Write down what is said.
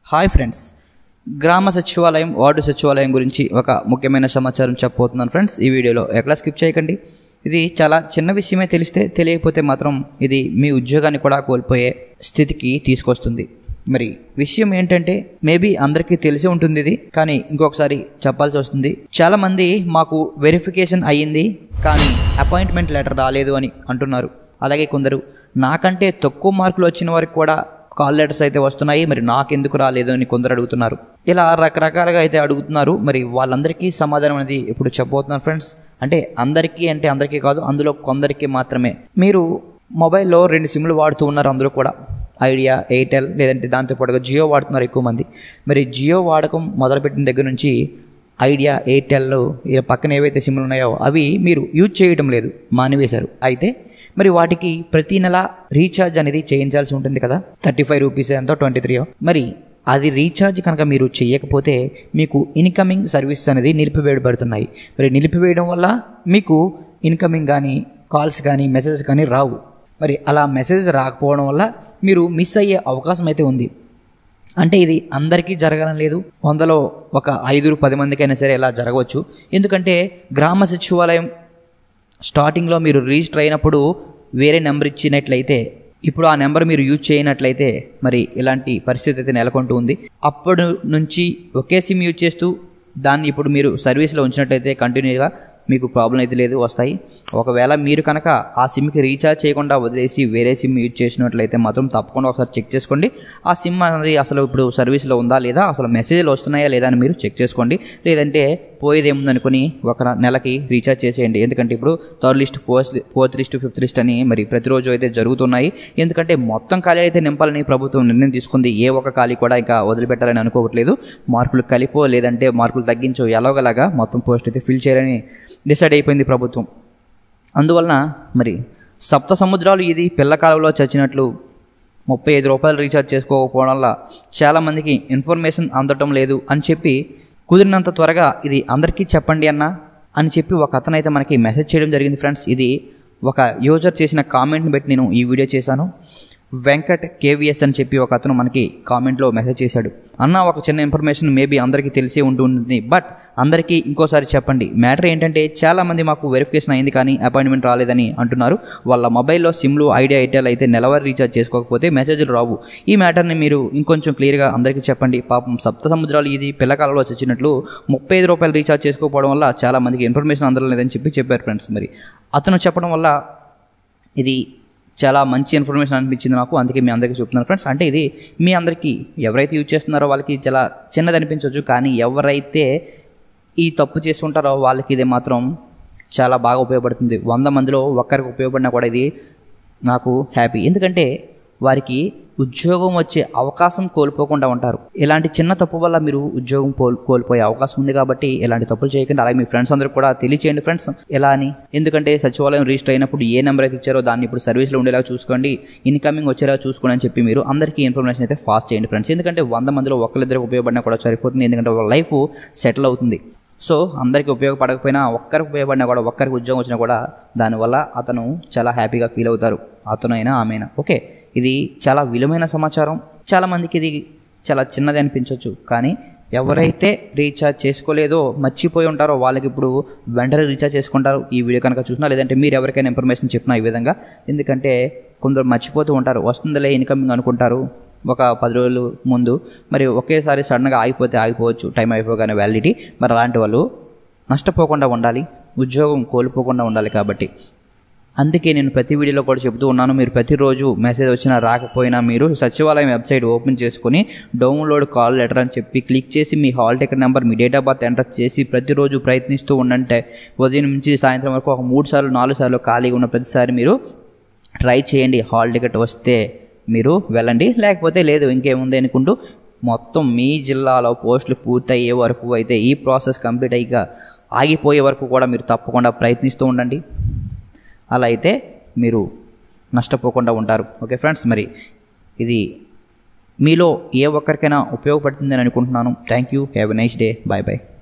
hi friends గ్రామ సచివాలయం ward సచివాలయం గురించి ఒక ముఖ్యమైన సమాచారం చెప్పబోతున్నాను ఫ్రెండ్స్ ఈ వీడియోలో ఎక్కడ స్కిప్ చేయకండి ఇది చాలా చిన్న విషయమే తెలిస్తే తెలియకపోతే మాత్రం ఇది మీ ఉద్యోగాన్ని కూడా కోల్పోయే స్థితికి తీసుకొస్తుంది మరి విషయం ఏంటంటే మేబీ అందరికీ తెలిసి ఉంటుంది ఇది కానీ ఇంకొకసారి చెప్పాల్సి వస్తుంది చాలా మంది మాకు వెరిఫికేషన్ అయ్యింది కానీ అపాయింట్మెంట్ లెటర్ రాలేదు అని అంటున్నారు అలాగే కొందరు నాకంటే తక్కువ మార్కులు వచ్చిన వారికి కూడా కాల్ లెటర్స్ అయితే వస్తున్నాయి మరి నాకెందుకు రాలేదు అని కొందరు అడుగుతున్నారు ఇలా రకరకాలుగా అయితే అడుగుతున్నారు మరి వాళ్ళందరికీ సమాధానం అనేది ఇప్పుడు చెప్పబోతున్నాను ఫ్రెండ్స్ అంటే అందరికీ అంటే అందరికీ కాదు అందులో కొందరికి మాత్రమే మీరు మొబైల్లో రెండు సిమ్లు వాడుతూ ఉన్నారు అందరూ కూడా ఐడియా ఎయిర్టెల్ లేదంటే దాంతోపాటుగా జియో వాడుతున్నారు ఎక్కువ మంది మరి జియో వాడకం మొదలుపెట్టిన దగ్గర నుంచి ఐడియా ఎయిర్టెల్ ఈ పక్కన ఏవైతే సిమ్లు ఉన్నాయో అవి మీరు యూజ్ చేయడం లేదు మానివేశారు అయితే మరి వాటికి ప్రతి నెల రీఛార్జ్ అనేది చేయించాల్సి ఉంటుంది కదా థర్టీ ఫైవ్ రూపీస్ ఎంతో ట్వంటీ త్రీ మరి అది రీఛార్జ్ కనుక మీరు చేయకపోతే మీకు ఇన్కమింగ్ సర్వీస్ అనేది నిలిపివేయబడుతున్నాయి మరి నిలిపివేయడం వల్ల మీకు ఇన్కమింగ్ కానీ కాల్స్ కానీ మెసేజెస్ కానీ రావు మరి అలా మెసేజ్ రాకపోవడం వల్ల మీరు మిస్ అయ్యే అవకాశం అయితే ఉంది అంటే ఇది అందరికీ జరగాలని లేదు వందలో ఒక ఐదుగురు పది మందికైనా సరే ఇలా జరగవచ్చు ఎందుకంటే గ్రామ సచివాలయం స్టార్టింగ్లో మీరు రిజిస్టర్ అయినప్పుడు వేరే నెంబర్ ఇచ్చినట్లయితే ఇప్పుడు ఆ నెంబర్ మీరు యూజ్ చేయనట్లయితే మరి ఇలాంటి పరిస్థితి అయితే నెలకొంటూ ఉంది అప్పటి నుంచి ఒకే సిమ్ యూజ్ చేస్తూ దాన్ని ఇప్పుడు మీరు సర్వీస్లో ఉంచినట్లయితే కంటిన్యూగా మీకు ప్రాబ్లం అయితే లేదు వస్తాయి ఒకవేళ మీరు కనుక ఆ సిమ్కి రీఛార్జ్ చేయకుండా వదిలేసి వేరే సిమ్ యూజ్ చేసినట్లయితే మాత్రం తప్పకుండా ఒకసారి చెక్ చేసుకోండి ఆ సిమ్ అనేది అసలు ఇప్పుడు సర్వీస్లో ఉందా లేదా అసలు మెసేజ్లు వస్తున్నాయా లేదా అని మీరు చెక్ చేసుకోండి లేదంటే పోయేది ఏముందనుకుని ఒక నెలకి రీఛార్జ్ చేసేయండి ఎందుకంటే ఇప్పుడు third list fourth fourth list fifth list అని మరి ప్రతిరోజు అయితే జరుగుతున్నాయి ఎందుకంటే మొత్తం ఖాళీ అయితే నింపాలని ప్రభుత్వం నిర్ణయం తీసుకుంది ఏ ఒక్క ఖాళీ కూడా ఇంకా వదిలిపెట్టాలని అనుకోవట్లేదు మార్కులు కలిపో లేదంటే మార్కులు తగ్గించో ఎలాగోలాగా మొత్తం పోస్ట్ అయితే ఫిల్ చేయాలని డిసైడ్ అయిపోయింది ప్రభుత్వం అందువలన మరి సప్త సముద్రాలు ఇది పిల్లకాలంలో చచ్చినట్లు ముప్పై ఐదు రూపాయలు రీఛార్జ్ చేసుకోకపోవడం వల్ల చాలామందికి ఇన్ఫర్మేషన్ అందటం లేదు అని చెప్పి కుదిరినంత త్వరగా ఇది అందరికీ చెప్పండి అన్న అని చెప్పి ఒక అతను అయితే మనకి మెసేజ్ చేయడం జరిగింది ఫ్రెండ్స్ ఇది ఒక యూజర్ చేసిన కామెంట్ని బట్టి నేను ఈ వీడియో చేశాను వెంకట్ కేవీఎస్ అని చెప్పి ఒక అతను మనకి కామెంట్లో మెసేజ్ చేశాడు అన్న ఒక చిన్న ఇన్ఫర్మేషన్ మేబీ అందరికీ తెలిసే ఉంటుంది బట్ అందరికీ ఇంకోసారి చెప్పండి మ్యాటర్ ఏంటంటే చాలామంది మాకు వెరిఫికేషన్ అయింది కానీ అపాయింట్మెంట్ రాలేదని అంటున్నారు వాళ్ళ మొబైల్లో సిమ్లు ఐడియా ఎయిర్టెల్ అయితే నెలవారీ రీఛార్జ్ చేసుకోకపోతే మెసేజ్లు రావు ఈ మ్యాటర్ని మీరు ఇంకొంచెం క్లియర్గా అందరికీ చెప్పండి పాపం సప్త సముద్రాలు ఇది పిల్లకాలంలో వచ్చినట్లు ముప్పై ఐదు రూపాయలు రీఛార్జ్ చేసుకోకపోవడం వల్ల చాలామందికి ఇన్ఫర్మేషన్ అందలేదని చెప్పి చెప్పారు ఫ్రెండ్స్ మరి అతను చెప్పడం వల్ల ఇది చాలా మంచి ఇన్ఫర్మేషన్ అనిపించింది నాకు అందుకే మీ అందరికీ చెప్తున్నాను ఫ్రెండ్స్ అంటే ఇది మీ అందరికీ ఎవరైతే యూజ్ చేస్తున్నారో వాళ్ళకి చాలా చిన్నది అనిపించవచ్చు కానీ ఎవరైతే ఈ తప్పు చేస్తుంటారో వాళ్ళకి ఇది మాత్రం చాలా బాగా ఉపయోగపడుతుంది వంద మందిలో ఒక్కరికి ఉపయోగపడినా కూడా ఇది నాకు హ్యాపీ ఎందుకంటే వారికి ఉద్యోగం వచ్చే అవకాశం కోల్పోకుండా ఉంటారు ఇలాంటి చిన్న తప్పు వల్ల మీరు ఉద్యోగం కోల్ కోల్పోయే అవకాశం ఉంది కాబట్టి ఇలాంటి తప్పులు చేయకండి అలాగే మీ ఫ్రెండ్స్ అందరూ కూడా తెలియచేయండి ఫ్రెండ్స్ ఎలా అని ఎందుకంటే సచివాలయం రిజిస్టర్ అయినప్పుడు ఏ నెంబర్ అయితే ఇచ్చారో దాన్ని ఇప్పుడు సర్వీస్లో ఉండేలా చూసుకోండి ఇన్కమింగ్ వచ్చేలా చూసుకోండి అని చెప్పి మీరు అందరికీ ఇన్ఫర్మేషన్ అయితే ఫాస్ట్ చేయండి ఫ్రెండ్స్ ఎందుకంటే వంద మందిలో ఒకరిద్దరికి ఉపయోగపడినా కూడా సరిపోతుంది ఎందుకంటే వాళ్ళ లైఫ్ సెటిల్ అవుతుంది సో అందరికీ ఉపయోగపడకపోయినా ఒక్కరికి ఉపయోగపడినా కూడా ఒక్కరికి ఉద్యోగం వచ్చినా కూడా దానివల్ల అతను చాలా హ్యాపీగా ఫీల్ అవుతారు అతనైనా ఆమెనా ఓకే ఇది చాలా విలువైన సమాచారం చాలామందికి ఇది చాలా చిన్నది అనిపించవచ్చు కానీ ఎవరైతే రీఛార్జ్ చేసుకోలేదో మర్చిపోయి ఉంటారో వాళ్ళకి ఇప్పుడు వెంటనే రీఛార్జ్ చేసుకుంటారు ఈ వీడియో కనుక చూసినా లేదంటే మీరు ఎవరికైనా ఇన్ఫర్మేషన్ చెప్పినా ఈ విధంగా ఎందుకంటే కొందరు మర్చిపోతూ ఉంటారు వస్తుందిలే ఇన్కమింగ్ అనుకుంటారు ఒక పది రోజులు ముందు మరి ఒకేసారి సడన్గా ఆగిపోతే ఆగిపోవచ్చు టైం అయిపోగానే వ్యాలిడిటీ మరి అలాంటి వాళ్ళు నష్టపోకుండా ఉండాలి ఉద్యోగం కోల్పోకుండా ఉండాలి కాబట్టి అందుకే నేను ప్రతి వీడియోలో కూడా చెబుతూ ఉన్నాను మీరు ప్రతిరోజు మెసేజ్ వచ్చినా రాకపోయినా మీరు సచివాలయం వెబ్సైట్ ఓపెన్ చేసుకొని డౌన్లోడ్ కాల్ లెటర్ అని చెప్పి క్లిక్ చేసి మీ హాల్ టికెట్ నెంబర్ మీ డేట్ ఆఫ్ బర్త్ ఎంటర్ చేసి ప్రతిరోజు ప్రయత్నిస్తూ ఉండంటే ఉదయం నుంచి సాయంత్రం వరకు ఒక మూడు సార్లు నాలుగు సార్లు ఖాళీగా ఉన్న ప్రతిసారి మీరు ట్రై చేయండి హాల్ టికెట్ వస్తే మీరు వెళ్ళండి లేకపోతే లేదు ఇంకేముంది అనుకుంటూ మొత్తం మీ జిల్లాలో పోస్టులు పూర్తయ్యే వరకు అయితే ఈ ప్రాసెస్ కంప్లీట్ అయ్యాక ఆగిపోయే వరకు కూడా మీరు తప్పకుండా ప్రయత్నిస్తూ ఉండండి అలా అయితే మీరు నష్టపోకుండా ఉంటారు ఓకే ఫ్రెండ్స్ మరి ఇది మీలో ఏ ఒక్కరికైనా ఉపయోగపడుతుందని అనుకుంటున్నాను thank you have a nice day bye bye